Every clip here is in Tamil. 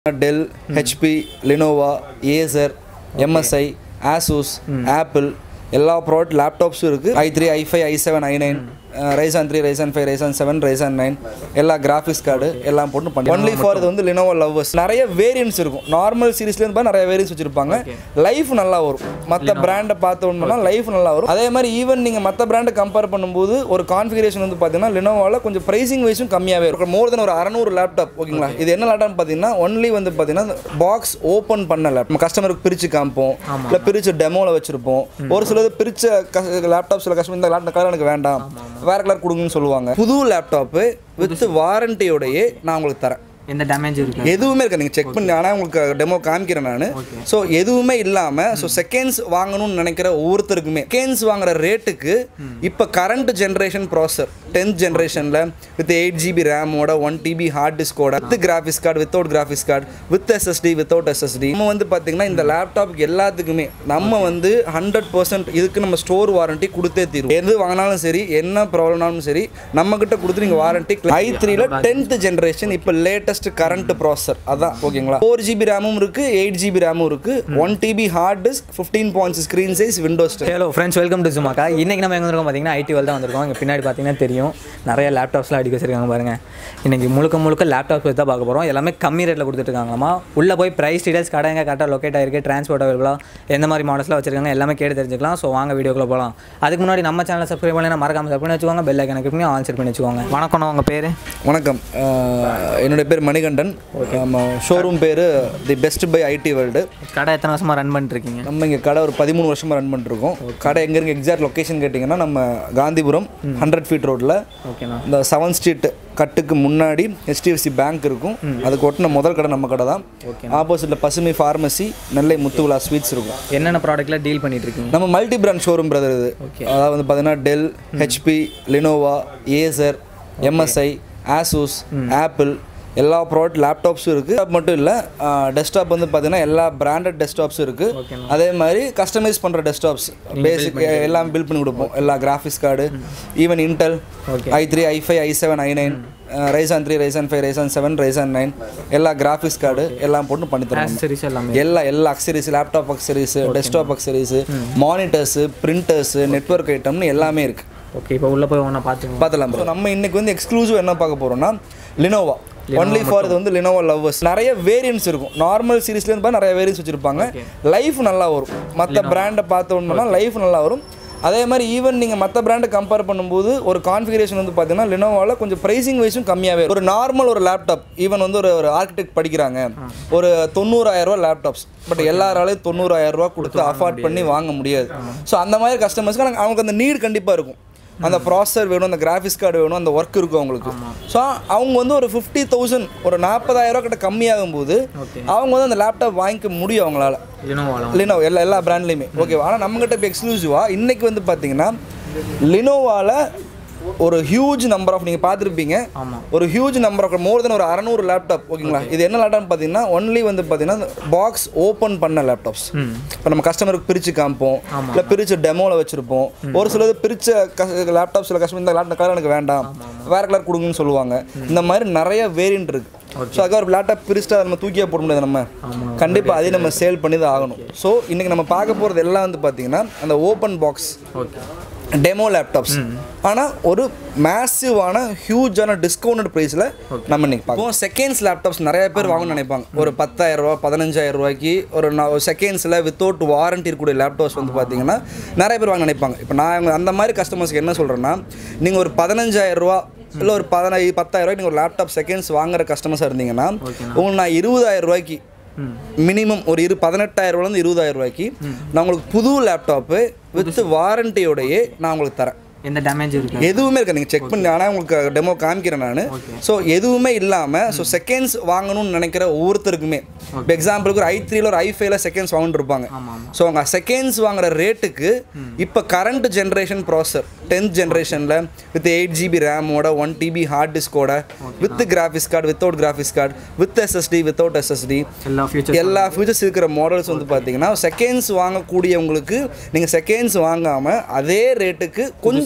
Del HP Lenovo Acer MSI Asus Apple எல்லா ப்ராடக்ட் லேப்டாப்ஸும் இருக்குது i three i five i seven i nine Ryzen three Ryzen five Ryzen seven Ryzen nine எல்லா கிராஃபிக்ஸ் கார்டு எல்லாம் போட்டு பண்ணி ஒன்லி ஃபார் இது வந்து லினோவா லவ்வர்ஸ் நிறைய வேரியன்ஸ் இருக்கும் நார்மல் சீரிஸ்லேருந்து பார்த்து நிறைய வேரியன்ஸ் வச்சுருப்பாங்க லைஃப் நல்லா வரும் மற்ற பிராண்டை பார்த்தோம்னா லைஃப் நல்லா வரும் அதே மாதிரி ஈவன் நீங்கள் மற்ற பிராண்டை கம்பேர் பண்ணும்போது ஒரு கான்ஃபிகரேஷன் வந்து பார்த்தீங்கன்னா லினோவாவில் கொஞ்சம் ப்ரைசிங் வைஸும் கம்மியாகவே இருக்கும் மோர் தென் ஒரு அறநூறு லேப்டாப் ஓகேங்களா இது என்ன லேப்டாப் பார்த்தீங்கன்னா ஒன்லி வந்து பார்த்தீங்கன்னா பாக்ஸ் ஓப்பன் பண்ண லேப் நம்ம கஸ்டமருக்கு பிரித்து காமிப்போம் இல்லை பிரித்து டெமோவில் வச்சுருப்போம் ஒரு சிலது பிரித்த லேப்டாப் சில கஸ்டமர் இந்த லேப்டாப் கலர் எனக்கு வேண்டாம் வேற கலர் கொடுங்கன்னு சொல்லுவாங்க புது லேப்டாப்பு வித் வாரண்டியோடையே நான் உங்களுக்கு தரேன் எந்த டேமேஜ் இருக்கு எதுவுமே இருக்காது நீங்கள் செக் பண்ணி ஆனால் உங்களுக்கு டெமோ காமிக்கிறேன் நான் ஸோ எதுவுமே இல்லாமல் ஸோ செகண்ட்ஸ் வாங்கணும்னு நினைக்கிற ஒவ்வொருத்தருக்குமே செகண்ட்ஸ் வாங்குற ரேட்டுக்கு இப்போ கரண்ட் ஜென்ரேஷன் ப்ராசர் டென்த் ஜென்ரேஷனில் வித் எயிட் ஜிபி ரேமோட ஒன் டிபி ஹார்ட் டிஸ்கோட with graphics card without graphics card with SSD without SSD நம்ம வந்து பார்த்தீங்கன்னா இந்த லேப்டாப்க்கு எல்லாத்துக்குமே நம்ம வந்து ஹண்ட்ரட் பர்சன்ட் இதுக்கு நம்ம ஸ்டோர் வாரண்டி கொடுத்தே தீரும் எது வாங்கினாலும் சரி என்ன ப்ராப்ளம்னாலும் சரி நம்ம கிட்ட கொடுத்து நீங்கள் வாரண்டி ஐ த்ரீல டென்த் ஜென்ரேஷன் இப்போ லேட்டஸ்ட் கரண்ட் ப்ராசர் அதான் ஓகேங்களா ஃபோர் ஜிபி ரேமும் இருக்கு எயிட் ஜிபி ரேமும் இருக்கு one TB hard disk fifteen point screen size Windows hello friends welcome to சுமாக்கா இன்றைக்கி நம்ம எங்கே வந்திருக்கோம் பார்த்தீங்கன்னா ஐடி வேல் தான் வந்திருக்கோம் இங்கே பின்னாடி பார்த்தீங்கன்னா தெரியும் நிறைய லேப்டாப்ஸ்லாம் அடிக்க வச்சிருக்காங்க பாருங்கள் இன்றைக்கி முழுக்க முழுக்க லேப்டாப்ஸ் பற்றி தான் பார்க்க போகிறோம் எல்லாமே கம்மி ரேட்டில் கொடுத்துட்ருக்காங்களாமா உள்ளே போய் ப்ரைஸ் டீடைல்ஸ் கடை எங்கே கரெக்டாக லொக்கேட் ஆயிருக்கு டிரான்ஸ்போர்ட் அவைலபிளாக எந்த மாதிரி மாடல்ஸ்லாம் வச்சிருக்காங்க எல்லாமே கேட்டு தெரிஞ்சுக்கலாம் ஸோ வாங்க வீடியோக்குள்ள போகலாம் அதுக்கு முன்னாடி நம்ம சேனலை சப்ஸ்கிரைப் பண்ணி மறக்காம சப் பண்ணி வச்சுக்கோங்க பெல் ஐக்கனை கிளிக் பண்ணி ஆன் செட் பண்ணி வச்சுக்கோங்க வணக்கம் உங்கள் பேர் வணக்கம் அஹ், என்னுடைய பேர் மணிகண்டன் நம்ம ஷோரூம் பேர் the best buy IT world கடை எத்தனை வருஷமாக ரன் பண்ணிட்டுருக்கீங்க நம்ம இங்கே கடை ஒரு பதிமூணு வருஷமாக ரன் பண்ணிருக்கோம் கடை எங்கே இருக்கு எக்ஸாக்ட் லொக்கேஷன் கேட்டிங்கன்னா நம்ம காந்திபுரம் ஹண்ட்ரட் ஃபீட் ரோட்டில் ஓகேண்ணா இந்த செவன் ஸ்ட்ரீட் கட்டுக்கு முன்னாடி ஹெச்டிஎஃப்சி பேங்க் இருக்கும் அதுக்கு ஒட்டின முதல் கடை நம்ம கடை தான் ஆப்போசிட்டில் பசுமை ஃபார்மசி நெல்லை முத்துவிழா ஸ்வீட்ஸ் இருக்கும் என்னென்ன ப்ராடக்ட்டில் டீல் பண்ணிட்டு இருக்கீங்க நம்ம மல்டி பிராண்ட் ஷோரூம் பிரதர் இது அதாவது வந்து பார்த்தீங்கன்னா Dell HP Lenovo Acer MSI Asus Apple எல்லா ப்ராடக்ட் லேப்டாப்ஸும் இருக்குது அது மட்டும் இல்லை டெஸ்க்டாப் வந்து பார்த்தீங்கன்னா எல்லா பிராண்டட் டெஸ்க்டாப்ஸும் இருக்குது அதே மாதிரி கஸ்டமைஸ் பண்ணுற டெஸ்க்டாப்ஸ் பேசிக் எல்லாம் பில்ட் பண்ணி கொடுப்போம் எல்லா graphics card even Intel i three i five i seven i nine Ryzen three Ryzen five Ryzen seven Ryzen nine எல்லா கிராஃபிக்ஸ் கார்டு எல்லாம் போட்டு பண்ணி தரோம் ஆக்சரிஸ் எல்லாமே எல்லா எல்லா accessories laptop accessories desktop accessories monitors printers network ஐட்டம்னு எல்லாமே இருக்குது ஓகே இப்போ உள்ளே போய் ஒன்றா பார்த்துக்கோங்க பார்த்தலாம் ஸோ நம்ம இன்னைக்கு வந்து எக்ஸ்க்ளூசிவ் என்ன பார்க்க போகிறோம்னா லினோவா ஒன்லி ஃபார் இது வந்து லினோவா லவ்வர்ஸ் நிறைய வேரியன்ஸ் இருக்கும் நார்மல் சீரிஸ்லேருந்து பார்த்து நிறைய வேரியன்ஸ் வச்சுருப்பாங்க லைஃப் நல்லா வரும் மற்ற பிராண்டை பார்த்தோம்னா லைஃப் நல்லா வரும் அதே மாதிரி ஈவன் நீங்கள் மற்ற பிராண்டை கம்பேர் பண்ணும்போது ஒரு கான்ஃபிகரேஷன் வந்து பார்த்தீங்கன்னா லினோவாவில் கொஞ்சம் ப்ரைசிங் வைஸும் கம்மியாகவே ஒரு நார்மல் ஒரு லேப்டாப் ஈவன் வந்து ஒரு ஒரு ஆர்கிடெக்ட் படிக்கிறாங்க ஒரு தொண்ணூறாயிரரூவா லேப்டாப்ஸ் பட் எல்லாராலையும் தொண்ணூறாயிரரூவா கொடுத்து அஃபோர்ட் பண்ணி வாங்க முடியாது ஸோ அந்த மாதிரி கஸ்டமர்ஸ்க்கு அவங்களுக்கு அந்த நீட் கண்டிப்பாக இருக்கும் அந்த ப்ராசஸர் வேணும் அந்த கிராஃபிக்ஸ் கார்டு வேணும் அந்த ஒர்க் இருக்கும் அவங்களுக்கு ஸோ அவங்க வந்து ஒரு ஃபிஃப்டி தௌசண்ட் ஒரு நாற்பதாயிரம் கிட்ட கம்மியாகும் போது அவங்க வந்து அந்த லேப்டாப் வாங்கிக்க முடியும் அவங்களால லினோவாலாம் லினோ எல்லா எல்லா பிராண்ட்லேயுமே ஓகேவா ஆனால் நம்மகிட்ட இப்போ எக்ஸ்க்ளூசிவாக இன்றைக்கி வந்து பார்த்தீங்கன்னா லினோவாவில் ஒரு ஹியூஜ் நம்பர் ஆஃப் நீங்கள் பார்த்துருப்பீங்க ஆமாம் ஒரு huge number of more than ஒரு அறநூறு லேப்டாப் ஓகேங்களா இது என்ன லேப்டாப் பார்த்தீங்கன்னா ஒன்லி வந்து பார்த்தீங்கன்னா பாக்ஸ் ஓப்பன் பண்ண லேப்டாப்ஸ் இப்போ நம்ம கஸ்டமருக்கு பிரித்து காமிப்போம் இல்லை பிரித்து டெமோவில் வச்சுருப்போம் ஒரு சிலது பிரித்த லேப்டாப் சில கஸ்டமர் இந்த லேப்டாப் கலர் எனக்கு வேண்டாம் வேறு கலர் கொடுங்கன்னு சொல்லுவாங்க இந்த மாதிரி நிறைய வேரியன்ட் இருக்குது ஸோ அதுக்காக ஒரு லேப்டாப் பிரிச்சுட்டு நம்ம தூக்கியே போட முடியாது நம்ம கண்டிப்பாக அதையும் நம்ம சேல் பண்ணி தான் ஆகணும் ஸோ இன்றைக்கி நம்ம பார்க்க போகிறது எல்லாம் வந்து பார்த்தீங்கன்னா அந்த open box okay demo laptops ஆனால் ஒரு மேசிவான ஹியூஜான டிஸ்கவுண்டட் ப்ரைஸில் நம்ம இன்னைக்கு பார்ப்போம் செகண்ட்ஸ் லேப்டாப்ஸ் நிறைய பேர் வாங்கணும்னு நினைப்பாங்க ஒரு பத்தாயிரம் ரூபா பதினஞ்சாயிரம் ரூபாய்க்கு ஒரு செகண்ட்ஸில் வித்தவுட் வாரண்டி இருக்கக்கூடிய லேப்டாப்ஸ் வந்து பார்த்தீங்கன்னா நிறைய பேர் வாங்க நினைப்பாங்க இப்போ நான் அந்த மாதிரி கஸ்டமர்ஸ்க்கு என்ன சொல்கிறேன்னா நீங்கள் ஒரு பதினஞ்சாயிரம் ரூபா இல்லை ஒரு பதினை பத்தாயிரம் ரூபாய்க்கு நீங்கள் ஒரு லேப்டாப் செகண்ட்ஸ் வாங்குற கஸ்டமர்ஸாக இருந்தீங்கன்னா உங்களுக்கு நான் இருபதாயிரம் ரூபாய்க்கு மினிமம் ஒரு இரு பதினெட்டாயிரம் ரூபாயிலேருந்து இருபதாயிரம் ரூபாய்க்கு நான் உங்களுக்கு புது லேப்டாப்பு வித் வாரண்டியோடையே நான் உங்களுக்கு தரேன் எந்த டேமேஜ் இருக்கு எதுவுமே இருக்காது நீங்கள் செக் பண்ணி ஆனால் உங்களுக்கு டெமோ காமிக்கிறேன் நான் ஸோ எதுவுமே இல்லாமல் ஸோ செகண்ட்ஸ் வாங்கணும்னு நினைக்கிற ஒவ்வொருத்தருக்குமே இப்போ எக்ஸாம்பிளுக்கு ஒரு ஐ த்ரீல ஒரு ஐ ஃபைவ்ல செகண்ட்ஸ் வாங்கிட்டு இருப்பாங்க ஆமாம் ஸோ அவங்க செகண்ட்ஸ் வாங்குற ரேட்டுக்கு இப்போ கரண்ட் ஜென்ரேஷன் ப்ராசர் டென்த் ஜென்ரேஷனில் வித் எயிட் ஜிபி ரேமோட ஒன் டிபி ஹார்ட் டிஸ்கோட with graphics card without graphics card with SSD without SSD எல்லா ஃபியூச்சர் எல்லா ஃபியூச்சர்ஸ் இருக்கிற மாடல்ஸ் வந்து பார்த்தீங்கன்னா செகண்ட்ஸ் வாங்கக்கூடியவங்களுக்கு நீங்கள் செகண்ட்ஸ் வாங்காமல் அதே ரேட்டுக்கு கொஞ்சம்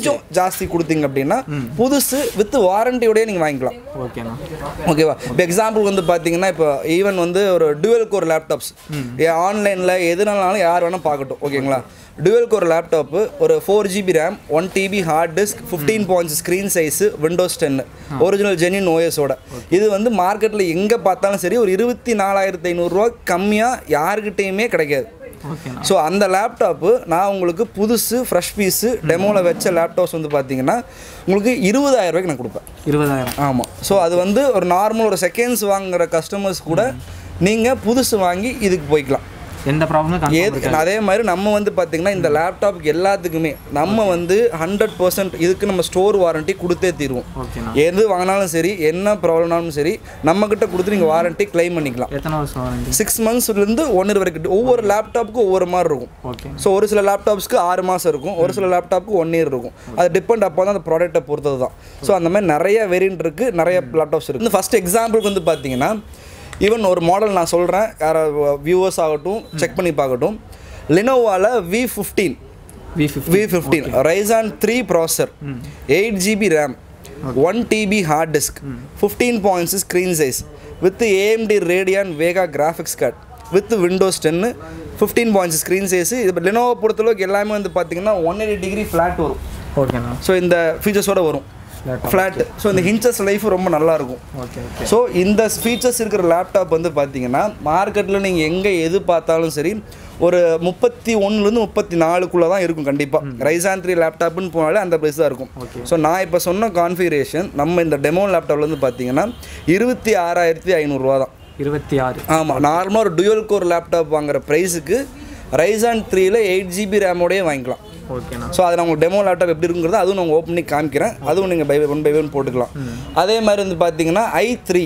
கொஞ்சம் ஜாஸ்தி கொடுத்தீங்க அப்படின்னா புதுசு வித் வாரண்டியோடய நீங்கள் வாங்கிக்கலாம் ஓகேண்ணா ஓகேவா இப்போ எக்ஸாம்பிள் வந்து பார்த்தீங்கன்னா இப்போ ஈவன் வந்து ஒரு டுவெல் கோர் லேப்டாப்ஸ் ஆன்லைனில் எதுனாலும் யார் வேணால் பார்க்கட்டும் ஓகேங்களா டுவெல் கோர் லேப்டாப்பு ஒரு four GB RAM one TB hard disk fifteen points screen size Windows ten original genuine ஓஎஸோட இது வந்து மார்க்கெட்டில் எங்கே பார்த்தாலும் சரி ஒரு இருபத்தி நாலாயிரத்தி ஐநூறுரூவா கம்மியாக யாருக்கிட்டேயுமே கிடைக்காது ஓகேண்ணா ஸோ அந்த லேப்டாப்பு நான் உங்களுக்கு புதுசு ஃப்ரெஷ் பீஸு டெமோவில் வச்ச லேப்டாப்ஸ் வந்து பார்த்தீங்கன்னா உங்களுக்கு இருபதாயிரம் ரூபாய்க்கு நான் கொடுப்பேன் இருபதாயிரம் ஆமாம் ஸோ அது வந்து ஒரு நார்மல் ஒரு செகண்ட்ஸ் வாங்குற கஸ்டமர்ஸ் கூட நீங்கள் புதுசு வாங்கி இதுக்கு போய்க்கலாம் எந்த ப்ராப்ளமும் ஏது அதே மாதிரி நம்ம வந்து பார்த்திங்கன்னா இந்த லேப்டாப்புக்கு எல்லாத்துக்குமே நம்ம வந்து ஹண்ட்ரட் பர்சன்ட் இதுக்கு நம்ம ஸ்டோர் வாரண்ட்டி கொடுத்தே தீருவோம் ஓகேண்ணா எது வாங்கினாலும் சரி என்ன ப்ராப்ளம்னாலும் சரி நம்மக்கிட்ட கொடுத்து நீங்கள் வாரண்ட்டி க்ளைம் பண்ணிக்கலாம் எத்தனை வருஷம் வாரண்டி சிக்ஸ் மந்த்ஸ்லேருந்து ஒன் இயர் வரைக்கும் ஒவ்வொரு லேப்டாப்புக்கும் ஒவ்வொரு மாதிரி இருக்கும் ஓகே ஸோ ஒரு சில லேப்டாப்ஸ்க்கு ஆறு மாதம் இருக்கும் ஒரு சில லேப்டாப்புக்கு ஒன் இயர் இருக்கும் அது டிபெண்ட் அப்போ தான் அந்த ப்ராடக்ட்டை பொறுத்தது தான் ஸோ அந்த மாதிரி நிறைய வேரியன்ட் இருக்குது நிறைய லேப்டாப்ஸ் இருக்குது இந்த ஃபஸ்ட் எக்ஸாம்பிளுக்கு வந்து பார்த்தீங்கன்னா ஈவன் ஒரு மாடல் நான் சொல்கிறேன் யார வியூவர்ஸ் ஆகட்டும் செக் பண்ணி பார்க்கட்டும் லினோவாவில் V fifteen V fifty V fifteen Ryzen three processor eight GB RAM one TB hard disk fifteen points screen size with AMD Radeon Vega graphics card with Windows ten fifteen points screen size இது லினோவோ பொறுத்தளவுக்கு எல்லாமே வந்து பார்த்தீங்கன்னா ஒன் எயிட்டி டிகிரி ஃப்ளாட் வரும் ஓகேண்ணா ஸோ இந்த ஃபீச்சர்ஸோட வரும் ஃப்ளாட் ஸோ இந்த ஹின்ச்சஸ் லைஃப் ரொம்ப நல்லா இருக்கும் ஓகே ஓகே ஸோ இந்த ஃபீச்சர்ஸ் இருக்கிற லேப்டாப் வந்து பார்த்தீங்கன்னா மார்க்கெட்டில் நீங்கள் எங்கே எது பார்த்தாலும் சரி ஒரு முப்பத்தி ஒன்றுலேருந்து முப்பத்தி நாலுக்குள்ளே தான் இருக்கும் கண்டிப்பாக ரைசான் த்ரீ லேப்டாப்னு போனாலே அந்த ப்ரைஸ் தான் இருக்கும் ஸோ நான் இப்போ சொன்ன கான்ஃபிகரேஷன் நம்ம இந்த டெமோ லேப்டாப்ல வந்து பார்த்தீங்கன்னா இருபத்தி ஆறாயிரத்தி ஐநூறுரூவா தான் இருபத்தி ஆறு ஆமாம் நார்மலாக ஒரு டுயல் கோர் லேப்டாப் வாங்குற ப்ரைஸுக்கு ரைசான் த்ரீல எயிட் ஜிபி ரேமோடயே வாங்கிக்கலாம் ஓகேண்ணா ஸோ அது நான் உங்களுக்கு டெமோ லேப்டாப் எப்படி இருக்குங்கிறது அதுவும் நான் ஓப்பன் பண்ணி காமிக்கிறேன் அதுவும் நீங்கள் பை ஒன் பை ஒன் போட்டுக்கலாம் அதே மாதிரி வந்து பார்த்தீங்கன்னா ஐ த்ரீ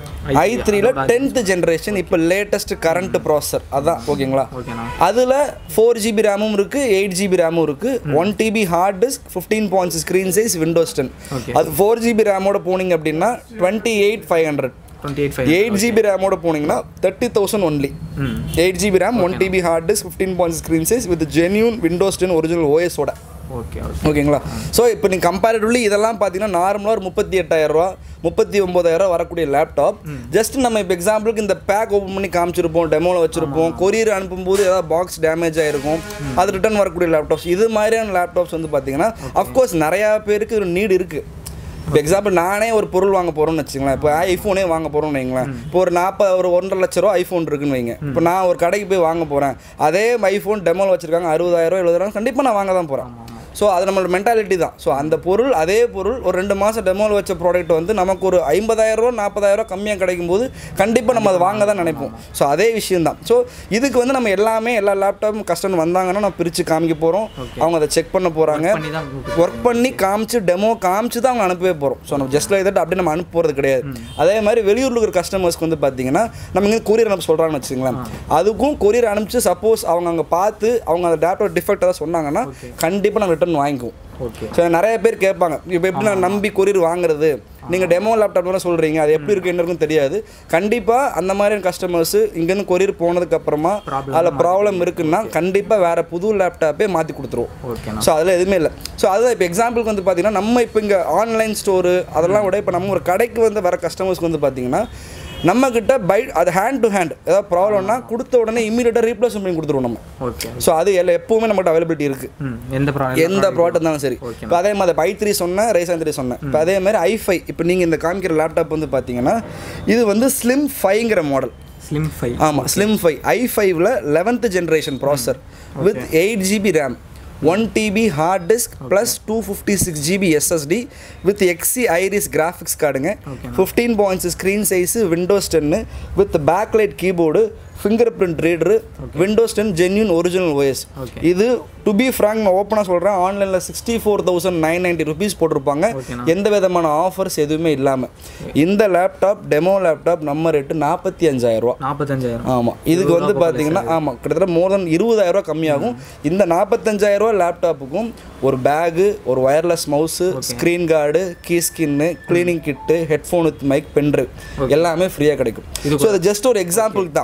ஐ த்ரீல டென்த் ஜென்ரேஷன் இப்போ லேட்டஸ்ட் கரண்ட் ப்ராசர் அதான் ஓகேங்களா ஓகேண்ணா அதில் ஃபோர் ஜிபி ரேமும் இருக்குது எயிட் ஜிபி ரேமும் இருக்குது one TB hard disk fifteen points screen size Windows ten Okay. அது ஃபோர் ஜிபி ரேமோட போனீங்க அப்படின்னா twenty eight five hundred twenty eight five eight GB ரேமோட போனீங்கன்னா thirty thousand only hmm eight GB RAM one TB hard disk fifteen point screen size with genuine Windows ten original ஓஎஸோட ஓகே ஓகே ஓகேங்களா ஸோ இப்போ நீங்கள் கம்பேரிட்டிவ்லி இதெல்லாம் பார்த்தீங்கன்னா நார்மலாக ஒரு முப்பத்தி எட்டாயிரரூவா முப்பத்தி ஒம்பதாயிரம் வரக்கூடிய லேப்டாப் ஜஸ்ட் நம்ம இப்போ எக்ஸாம்பிளுக்கு இந்த பேக் ஓப்பன் பண்ணி காமிச்சிருப்போம் டெமோவில் வச்சிருப்போம் கொரியர் அனுப்பும்போது ஏதாவது பாக்ஸ் டேமேஜ் ஆகிருக்கும் அது ரிட்டர்ன் வரக்கூடிய லேப்டாப்ஸ் இது மாதிரியான லேப்டாப்ஸ் வந்து பார்த்தீங்கன்னா அஃப்கோர்ஸ் நிறையா பேருக்கு ஒரு நீடு இருக்குது இப்போ எக்ஸாம்பிள் நானே ஒரு பொருள் வாங்க போகிறோம்னு வச்சுங்களேன் இப்போ ஐஃபோனே வாங்க போகிறோம்னு வைங்களேன் இப்போ ஒரு நாற்பது ஒரு ஒன்றரை லட்ச ரூபா ஐஃபோன் இருக்குன்னு வைங்க இப்போ நான் ஒரு கடைக்கு போய் வாங்க போகிறேன் அதே ஐஃபோன் டெமோவில் வச்சுருக்காங்க அறுபதாயிரம் எழுபதாயிரம் கண்டிப்பாக நான் வாங்க தான் போகிறேன் ஸோ அது நம்மளோட மென்டாலிட்டி தான் ஸோ அந்த பொருள் அதே பொருள் ஒரு ரெண்டு மாதம் டெமோவில் வச்ச ப்ராடக்ட் வந்து நமக்கு ஒரு ஐம்பதாயிரரூவா நாற்பதாயிரரூவா கம்மியாக கிடைக்கும் போது கண்டிப்பாக நம்ம அதை வாங்க தான் நினைப்போம் ஸோ அதே விஷயம் தான் ஸோ இதுக்கு வந்து நம்ம எல்லாமே எல்லா லேப்டாப்பும் கஸ்டமர் வந்தாங்கன்னா நம்ம பிரித்து காமிக்க போகிறோம் அவங்க அதை செக் பண்ண போகிறாங்க பண்ணி தான் ஒர்க் பண்ணி காமிச்சு டெமோ காமிச்சு தான் அவங்க அனுப்பவே போகிறோம் ஸோ நம்ம ஜஸ்ட் லைக் தட் அப்படியே நம்ம அனுப்ப போகிறது கிடையாது அதே மாதிரி வெளியூரில் இருக்கிற கஸ்டமர்ஸ்க்கு வந்து பார்த்தீங்கன்னா நம்ம இங்கே கொரியர் அனுப்ப சொல்கிறாங்கன்னு வச்சுங்களேன் அதுக்கும் கொரியர் அனுப்பிச்சு சப்போஸ் அவங்க அங்கே பார்த்து அவங்க அந்த டேப்லெட் டிஃபெக்ட் ஏதாவது சொன்னாங்கன்னா கண்டிப்பாக நம்ம ரிட்டர்ன் வாங்கிக்குவோம் ஓகே ஸோ நிறைய பேர் கேட்பாங்க இப்போ எப்படி நான் நம்பி கொரியர் வாங்குறது நீங்கள் டெமோ லேப்டாப் சொல்கிறீங்க அது எப்படி இருக்கு என்ன இருக்குன்னு தெரியாது கண்டிப்பாக அந்த மாதிரியான கஸ்டமர்ஸ் இங்கேருந்து கொரியர் போனதுக்கு அப்புறமா அதில் ப்ராப்ளம் இருக்குன்னா கண்டிப்பாக வேறு புது லேப்டாப்பே மாற்றி கொடுத்துருவோம் ஓகேண்ணா ஸோ அதில் எதுவுமே இல்லை ஸோ அதுதான் இப்போ எக்ஸாம்பிளுக்கு வந்து பார்த்தீங்கன்னா நம்ம இப்போ இங்கே ஆன்லைன் ஸ்டோரு அதெல்லாம் விட இப்போ நம்ம ஒரு கடைக்கு வந்து வர கஸ்டமர்ஸ்க்கு வந்து பார்த்தீங்கன்னா நம்ம கிட்ட பை அது ஹேண்ட் டு ஹேண்ட் ஏதாவது ப்ராப்ளம்னா கொடுத்த உடனே இமீடியட்டாக ரீப்ளேஸ் பண்ணி கொடுத்துருவோம் நம்ம ஓகே ஸோ அது எல்லாம் எப்பவுமே நம்மகிட்ட அவைலபிலிட்டி இருக்குது ம் எந்த ப்ராப்ளம் எந்த ப்ராடக்ட் இருந்தாலும் சரி இப்போ அதே மாதிரி ஐ த்ரீ சொன்னேன் ரைசான் த்ரீ சொன்னேன் இப்போ அதே மாதிரி ஐ ஃபைவ் இப்போ நீங்கள் இந்த காமிக்கிற லேப்டாப் வந்து பார்த்தீங்கன்னா இது வந்து ஸ்லிம் ஃபைங்கிற மாடல் ஸ்லிம் ஃபைவ் ஆமாம் ஸ்லிம் ஃபைவ் ஐ ஃபைவ்ல eleventh generation processor with eight GB RAM one TB hard disk plus two fifty six GB SSD with Xe Iris graphics கார்டுங்க fifteen points screen size Windows ten with backlight keyboard finger print reader Windows ten genuine original OS Okay. இது டு பி ஃப்ராங்க் நான் ஓப்பனாக சொல்கிறேன் ஆன்லைனில் sixty four thousand nine ninety rupees போட்டிருப்பாங்க ஓகேண்ணா. எந்த விதமான ஆஃபர்ஸ் எதுவுமே இல்லாமல் இந்த லேப்டாப் டெமோ லேப்டாப் நம்ம ரேட்டு நாற்பத்தி அஞ்சாயிரரூவா நாற்பத்தஞ்சாயிரம் ஆமாம் இதுக்கு வந்து பார்த்தீங்கன்னா ஆமாம் கிட்டத்தட்ட மோர் தென் இருபதாயிரரூவா கம்மியாகும் இந்த நாற்பத்தஞ்சாயிரரூவா லேப்டாப்புக்கும் ஒரு பேகு ஒரு wireless mouse screen guard key skin cleaning kit headphone with mic pendrive எல்லாமே ஃப்ரீயாக கிடைக்கும் ஸோ அது ஜஸ்ட் ஒரு எக்ஸாம்பிள் தான்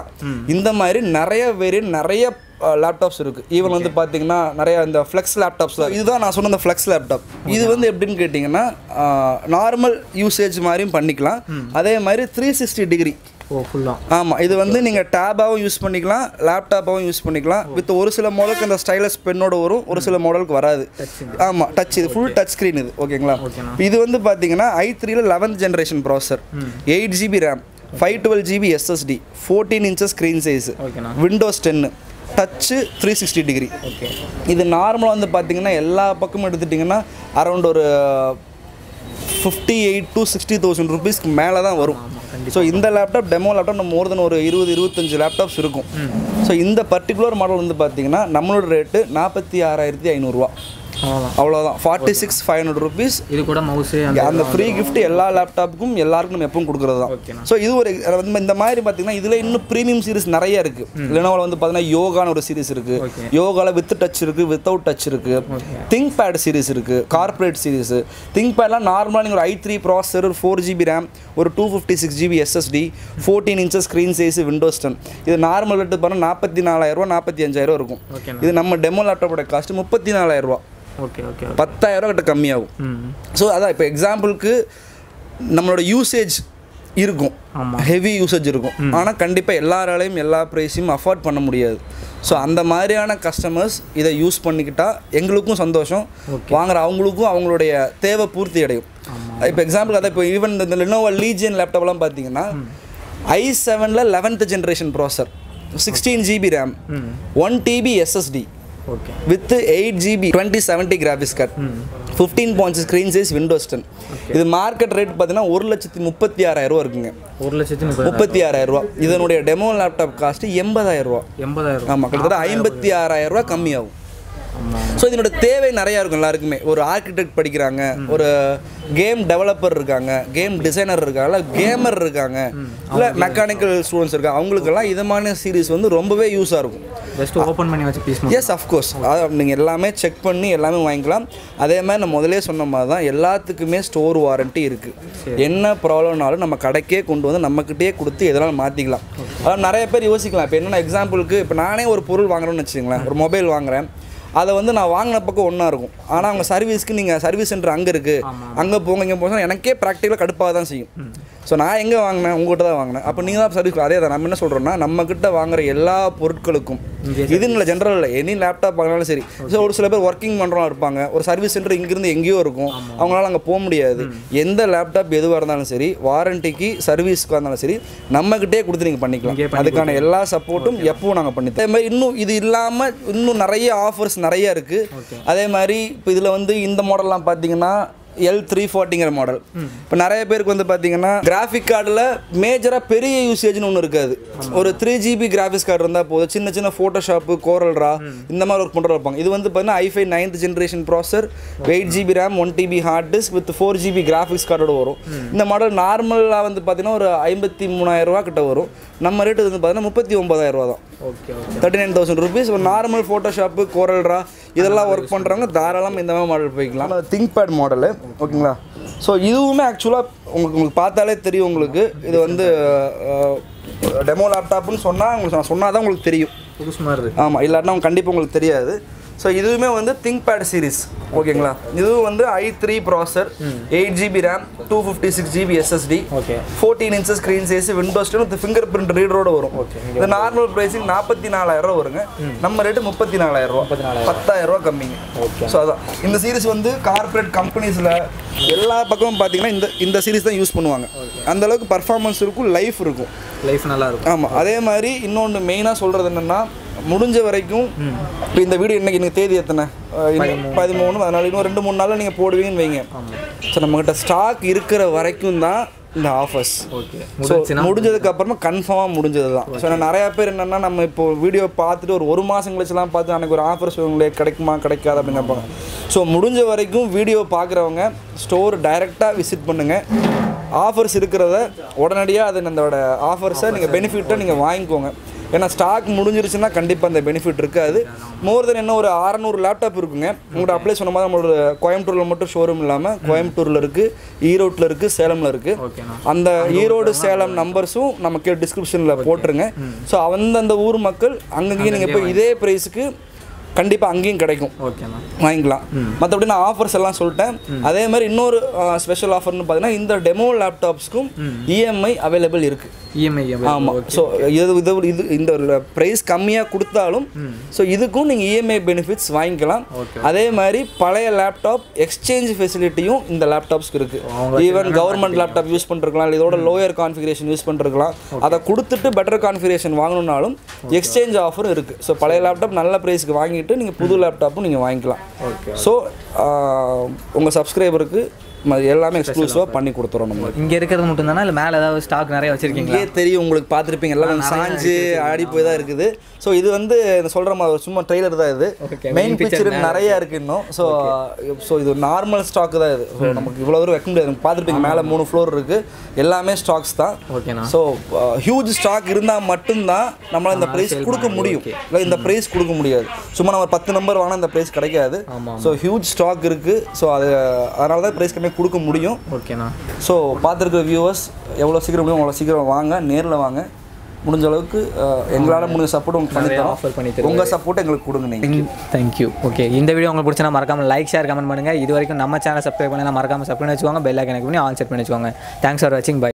இந்த மாதிரி நிறைய வேரியன்ட் நிறைய லேப்டாப்ஸ் இருக்குது ஈவன் வந்து பார்த்தீங்கன்னா நிறைய இந்த ஃப்ளெக்ஸ் லேப்டாப்ஸ் இதுதான் நான் சொன்ன இந்த ஃப்ளெக்ஸ் லேப்டாப் இது வந்து எப்படின்னு கேட்டிங்கன்னா நார்மல் யூசேஜ் மாதிரியும் பண்ணிக்கலாம் அதே மாதிரி த்ரீ சிக்ஸ்டி டிகிரி ஓ ஃபுல்லாக ஆமாம் இது வந்து நீங்கள் டேபாகவும் யூஸ் பண்ணிக்கலாம் லேப்டாப்பாகவும் யூஸ் பண்ணிக்கலாம் வித் ஒரு சில மாடலுக்கு இந்த ஸ்டைலஸ் பென்னோட வரும் ஒரு சில மாடலுக்கு வராது ஆமாம் டச் இது ஃபுல் டச் ஸ்க்ரீன் இது ஓகேங்களா இது வந்து பார்த்தீங்கன்னா ஐ த்ரீல eleventh generation processor eight GB RAM five twelve GB SSD fourteen inches screen size ஓகேண்ணா Windows ten touch three sixty degree okay இது நார்மலாக வந்து பார்த்தீங்கன்னா எல்லா பக்கமும் எடுத்துட்டிங்கன்னா அரௌண்ட் ஒரு fifty eight to sixty thousand ருபீஸ்க்கு மேலே தான் வரும் ஸோ இந்த லேப்டாப் டெமோ லேப்டாப் நம்ம மோர் தென் ஒரு இருபது இருபத்தஞ்சு லேப்டாப்ஸ் இருக்கும் ஸோ இந்த பர்டிகுலர் மாடல் வந்து பார்த்தீங்கன்னா நம்மளோட ரேட்டு நாற்பத்தி ஆறாயிரத்தி ஐநூறுரூவா அவ்வளோதான் அவ்வளோதான் forty six five hundred rupees இது கூட மவுஸு அந்த அந்த ஃப்ரீ gift எல்லா லேப்டாப்புக்கும் எல்லாருக்கும் நம்ம எப்பவும் கொடுக்குறது தான் ஓகேண்ணா. ஸோ இது ஒரு வந்து இந்த மாதிரி பார்த்தீங்கன்னா இதில் இன்னும் ப்ரீமியம் சீரிஸ் நிறைய இருக்குது லெனோவில் வந்து பார்த்தீங்கன்னா யோகான்னு ஒரு சீரிஸ் இருக்குது Okay. யோகாவில் வித் டச் இருக்குது வித்தவுட் டச் இருக்குது திங்க் பேட் சீரிஸ் இருக்குது கார்ப்பரேட் சீரிஸ் திங்க் பேட்லாம் நார்மலாக நீங்கள் ஒரு ஐ த்ரீ ப்ராசர் ஒரு ஃபோர் ஜிபி ரேம் ஒரு two fifty six GB SSD fourteen inches screen size Windows ten இது நார்மல் ரேட்டு பார்த்தா நாற்பத்தி நாலாயிரரூவா நாற்பத்தி அஞ்சாயிரம் இருக்கும் ஓகேண்ணா இது நம்ம டெமோ லேப்டாப்போட காஸ்ட் முப்பத்தி நாலாயிரரூவா ஓகே ஓகே பத்தாயிரரூவா கிட்ட கம்மியாகும் ம் ஸோ அதான் இப்போ எக்ஸாம்பிளுக்கு நம்மளோட யூசேஜ் இருக்கும் ஆமாம் ஹெவி யூசேஜ் இருக்கும் ஆனால் கண்டிப்பாக எல்லாராலையும் எல்லா ப்ரைஸையும் அஃபோர்ட் பண்ண முடியாது ஸோ அந்த மாதிரியான கஸ்டமர்ஸ் இதை யூஸ் பண்ணிக்கிட்டா எங்களுக்கும் சந்தோஷம் வாங்குற அவங்களுக்கும் அவங்களுடைய தேவை பூர்த்தி அடையும் இப்போ எக்ஸாம்பிள் அதான் இப்போ ஈவன் இந்த லினோவா லீஜியன் லேப்டாப்லாம் பார்த்தீங்கன்னா ஐ செவனில் eleventh generation processor sixteen GB RAM one TB SSD okay with eight GB twenty seventy graphics card fifteen points screen size Windows ten இது மார்க்கெட் ரேட் பார்த்தீங்கன்னா ஒரு லட்சத்தி முப்பத்தி ஆறாயிரம் ரூபா இருக்குங்க ஒரு லட்சத்தி முப்பது முப்பத்தி ஆறாயிரம் ரூபா இதனுடைய டெமோ லேப்டாப் காஸ்ட் எண்பதாயிரம் ரூபா எண்பதாயிரம் ஆமாம் கிட்டத்தட்ட ஐம்பத்தி ஆறாயிரம் ரூபா கம்மியாகும் ஆமாம் ஸோ இதனோட தேவை நிறையா இருக்கும் எல்லாருக்குமே ஒரு ஆர்கிடெக்ட் படிக்கிறாங்க ஒரு கேம் டெவலப்பர் இருக்காங்க கேம் டிசைனர் இருக்காங்க இல்லை கேமர் இருக்காங்க இல்லை மெக்கானிக்கல் ஸ்டூடெண்ட்ஸ் இருக்காங்க அவங்களுக்கெல்லாம் இதமான சீரிஸ் வந்து ரொம்பவே யூஸாக இருக்கும் ஜஸ்ட் ஓப்பன் பண்ணி வச்சு பீஸ் எஸ் அஃப்கோர்ஸ் அதாவது நீங்கள் எல்லாமே செக் பண்ணி எல்லாமே வாங்கிக்கலாம் அதே மாதிரி நான் முதலே சொன்ன மாதிரி தான் எல்லாத்துக்குமே ஸ்டோர் வாரண்ட்டி இருக்குது என்ன ப்ராப்ளம்னாலும் நம்ம கடைக்கே கொண்டு வந்து நம்மக்கிட்டே கொடுத்து எதனாலும் மாற்றிக்கலாம் அதாவது நிறைய பேர் யோசிக்கலாம் இப்போ என்னென்ன எக்ஸாம்பிளுக்கு இப்போ நானே ஒரு பொருள் வாங்குறேன்னு வச்சுங்களேன் ஒரு மொபைல் வாங்குறேன் அதை வந்து நான் வாங்கின பக்கம் ஒன்றா இருக்கும் ஆனால் அவங்க சர்வீஸ்க்கு நீங்கள் சர்வீஸ் சென்டர் அங்கே இருக்குது அங்கே போங்க இங்கே போங்க எனக்கே ப்ராக்டிக்கலாக கடுப்பாக தான் செய்யும் ஸோ நான் எங்கே வாங்கினேன் உங்கள்கிட்ட தான் வாங்கினேன் அப்போ நீங்கள் தான் சர்வீஸ் அதே தான் நம்ம என்ன சொல்கிறோம்னா நம்மக்கிட்ட வாங்குற எல்லா பொருட்களுக்கும் இது இல்லை ஜென்ரல் இல்லை எனி லேப்டாப் வாங்கினாலும் சரி ஸோ ஒரு சில பேர் ஒர்க்கிங் பண்ணுறவங்க இருப்பாங்க ஒரு சர்வீஸ் சென்டர் இங்கேருந்து எங்கேயோ இருக்கும் அவங்களால அங்கே போக முடியாது எந்த லேப்டாப் எதுவாக இருந்தாலும் சரி வாரண்டிக்கு சர்வீஸ்க்கு இருந்தாலும் சரி நம்மக்கிட்டே கொடுத்து நீங்கள் பண்ணிக்கலாம் அதுக்கான எல்லா சப்போர்ட்டும் எப்பவும் நாங்கள் பண்ணி அதே மாதிரி இன்னும் இது இல்லாமல் இன்னும் நிறைய ஆஃபர்ஸ் நிறைய இருக்குது அதே மாதிரி இப்போ இதில் வந்து இந்த மாடல்லாம் பார்த்தீங்கன்னா எல் த்ரீ ஃபார்ட்டிங்கிற மாடல் இப்போ நிறைய பேருக்கு வந்து பார்த்தீங்கன்னா கிராஃபிக் கார்டில் மேஜராக பெரிய யூசேஜ்னு ஒன்று இருக்காது ஒரு த்ரீ ஜிபி கிராஃபிக்ஸ் கார்டு இருந்தால் போதும் சின்ன சின்ன ஃபோட்டோஷாப்பு கோரல்ரா இந்த மாதிரி ஒர்க் பண்ணுற இருப்பாங்க இது வந்து பார்த்தீங்கன்னா i five ninth generation processor eight GB RAM one TB hard disk with four GB graphics கார்டோட வரும் இந்த மாடல் நார்மலாக வந்து பார்த்தீங்கன்னா ஒரு ஐம்பத்தி மூணாயிரம் ரூபா கிட்ட வரும் நம்ம ரேட்டு வந்து பார்த்தீங்கன்னா முப்பத்தி ஒன்பதாயிரம் ரூபா தான் okay okay thirty nine thousand rupees ஒரு நார்மல் ஃபோட்டோஷாப்பு கோரல்ரா இதெல்லாம் ஒர்க் பண்ணுறவங்க தாராளமாக இந்த மாதிரி மாடல் போய்க்கலாம் திங்க் பேட் மாடலு ஓகேங்களா ஸோ இதுவுமே ஆக்சுவலாக உங்களுக்கு உங்களுக்கு பார்த்தாலே தெரியும் உங்களுக்கு இது வந்து டெமோ லேப்டாப்னு சொன்னால் உங்களுக்கு நான் சொன்னால் தான் உங்களுக்கு தெரியும் புதுசு மாதிரி இருக்கு ஆமாம் இல்லாட்டினா கண்டிப்பாக உங்களுக்கு தெரியாது ஸோ இதுவுமே வந்து திங்க் பேட் சீரிஸ் ஓகேங்களா இதுவும் வந்து i three processor eight GB RAM two fifty six GB SSD okay fourteen inches screen size Windows with finger print ரீடரோட வரும் இது நார்மல் ப்ரைஸிங் நாற்பத்தி நாலாயிரம் ரூபா வருங்க நம்ம ரேட்டு முப்பத்தி நாலாயிரம் ரூபா பத்தாயிரம் ரூபா கம்மிங்க ஸோ அதான் இந்த சீரிஸ் வந்து கார்ப்பரேட் கம்பெனிஸில் எல்லா பக்கமும் பார்த்தீங்கன்னா இந்த இந்த சீரிஸ் தான் யூஸ் பண்ணுவாங்க அந்த அளவுக்கு பர்ஃபார்மன்ஸ் இருக்கும் லைஃப் இருக்கும் லைஃப் நல்லா இருக்கும் ஆமாம் அதே மாதிரி இன்னொன்று மெயினாக சொல்கிறது என்னென்னா முடிஞ்ச வரைக்கும் இப்போ இந்த வீடியோ இன்னைக்கு எனக்கு தேதி எத்தனை அஹ் இன்னும் பதிமூணு அதனால இன்னும் ரெண்டு மூணு நாளில் நீங்கள் போடுவீங்கன்னு வைங்க ஸோ நம்மக்கிட்ட ஸ்டாக் இருக்கிற வரைக்கும் தான் இந்த ஆஃபர்ஸ் ஓகே ஸோ முடிஞ்சதுக்கு அப்புறமா கன்ஃபார்மாக முடிஞ்சது தான் ஸோ நான் நிறையா பேர் என்னென்னா நம்ம இப்போ வீடியோ பார்த்துட்டு ஒரு ஒரு மாதம் கழிச்சுலாம் பார்த்து எனக்கு ஒரு ஆஃபர் சொல்லுங்களே கிடைக்குமா கிடைக்காது அப்படின்னு கேட்பாங்க ஸோ முடிஞ்ச வரைக்கும் வீடியோ பார்க்குறவங்க ஸ்டோர் டைரெக்டாக விசிட் பண்ணுங்கள் ஆஃபர்ஸ் இருக்கிறத உடனடியாக அது அதோட ஆஃபர்ஸை நீங்கள் பெனிஃபிட்டை நீங்கள் வாங்கிக்கோங்க ஏன்னா ஸ்டாக் முடிஞ்சிருச்சுன்னா கண்டிப்பாக அந்த பெனிஃபிட் இருக்காது மோர் தென் என்ன ஒரு அறநூறு லேப்டாப் இருக்குங்க உங்கள்கிட்ட அப்ளை சொன்ன மாதிரி நம்மளோட கோயம்புத்தூரில் மட்டும் ஷோரூம் இல்லாமல் கோயம்புத்தூரில் இருக்குது ஈரோட்டில் இருக்குது சேலமில் இருக்குது ஓகேண்ணா அந்த ஈரோடு சேலம் நம்பர்ஸும் நமக்கு டிஸ்கிரிப்ஷனில் போட்டுருங்க ஸோ அந்தந்த ஊர் மக்கள் அங்கங்கேயும் நீங்கள் போய் இதே ப்ரைஸுக்கு கண்டிப்பாக அங்கேயும் கிடைக்கும் ஓகேண்ணா வாங்கிக்கலாம் மற்றபடி நான் ஆஃபர்ஸ் எல்லாம் சொல்லிட்டேன் அதே மாதிரி இன்னொரு ஸ்பெஷல் ஆஃபர்னு பார்த்தீங்கன்னா இந்த டெமோ லேப்டாப்ஸ்க்கும் இஎம்ஐ அவைலபிள் இருக்குது இஎம்ஐ ஆமாம் ஸோ இது இது இது இந்த ப்ரைஸ் கம்மியாக கொடுத்தாலும் ஸோ இதுக்கும் நீங்கள் இஎம்ஐ பெனிஃபிட்ஸ் வாங்கிக்கலாம் அதே மாதிரி பழைய லேப்டாப் எக்ஸ்சேஞ்ச் ஃபெசிலிட்டியும் இந்த லேப்டாப்ஸ்க்கு இருக்குது ஈவன் கவர்மெண்ட் லேப்டாப் யூஸ் பண்ணிருக்கலாம் இல்லை இதோட லோயர் கான்ஃபிகரேஷன் யூஸ் பண்ணிருக்கலாம் அதை கொடுத்துட்டு பெட்டர் கான்ஃபிகரேஷன் வாங்கணும்னாலும் எக்ஸ்சேஞ்ச் ஆஃபரும் இருக்குது ஸோ பழைய லேப்டாப் நல்ல ப்ரைஸ்க்கு வாங்கிட்டு நீங்கள் புது லேப்டாப்பும் நீங்கள் வாங்கிக்கலாம் ஸோ உங்கள் சப்ஸ்கிரைபருக்கு எல்லாமே எக்ஸ்க்ளூசிவாக பண்ணி கொடுத்துறோம் நம்ம இங்கே இருக்கிறது மட்டும் தானே இல்லை மேலே ஏதாவது ஸ்டாக் நிறைய வச்சிருக்கீங்களா இங்கே தெரியும் உங்களுக்கு பார்த்துருப்பீங்க எல்லாம் சாஞ்சு ஆடி போய் தான் இருக்குது ஸோ இது வந்து இந்த சொல்கிற மாதிரி சும்மா ட்ரெய்லர் தான் இது Okay, main main picture picture நிறைய இருக்கு இன்னும் ஸோ ஸோ இது நார்மல் ஸ்டாக் தான் இது ஸோ நமக்கு இவ்வளோ தூரம் வைக்க முடியாது பார்த்துருப்பீங்க மேலே மூணு ஃப்ளோர் இருக்கு எல்லாமே ஸ்டாக்ஸ் தான் ஓகேண்ணா ஸோ ஹியூஜ் ஸ்டாக் இருந்தால் மட்டும்தான் நம்மளால் இந்த ப்ரைஸ் கொடுக்க முடியும் இல்லை இந்த ப்ரைஸ் கொடுக்க முடியாது சும்மா நம்ம பத்து நம்பர் வாங்கினா இந்த ப்ரைஸ் கிடைக்காது ஆமாம் ஸோ ஹியூஜ் ஸ்டாக் இருக்குது ஸோ அது அதனால தான் ப்ரைஸ் கம்மியாக கொடுக்க முடியும் ஓகேண்ணா ஸோ பார்த்துருக்க வியூவர்ஸ் எவ்வளோ சீக்கிரம் முடியும் அவ்வளோ சீக்கிரம் வாங்க நேரில் வாங்க முடிஞ்ச அளவுக்கு எங்களால் முடிஞ்ச சப்போர்ட் உங்களுக்கு பண்ணி offer பண்ணி தரோம் உங்கள் சப்போர்ட் எங்களுக்கு கொடுங்க நீங்கள் தேங்க்யூ ஓகே இந்த வீடியோ உங்களுக்கு பிடிச்சா மறக்காம லைக் ஷேர் கமெண்ட் பண்ணுங்க இது வரைக்கும் நம்ம சேனல் சப்ஸ்கிரைப் பண்ணி மறக்காம சப்ஸ்கிரைப் பண்ணி வச்சுக்கோங்க பெல் ஐக்கன் பண்ணி ஆல் செட் பண்ணி வச்சுக்கோங்க தேங்க்ஸ் ஃபார் வாட்சிங் பை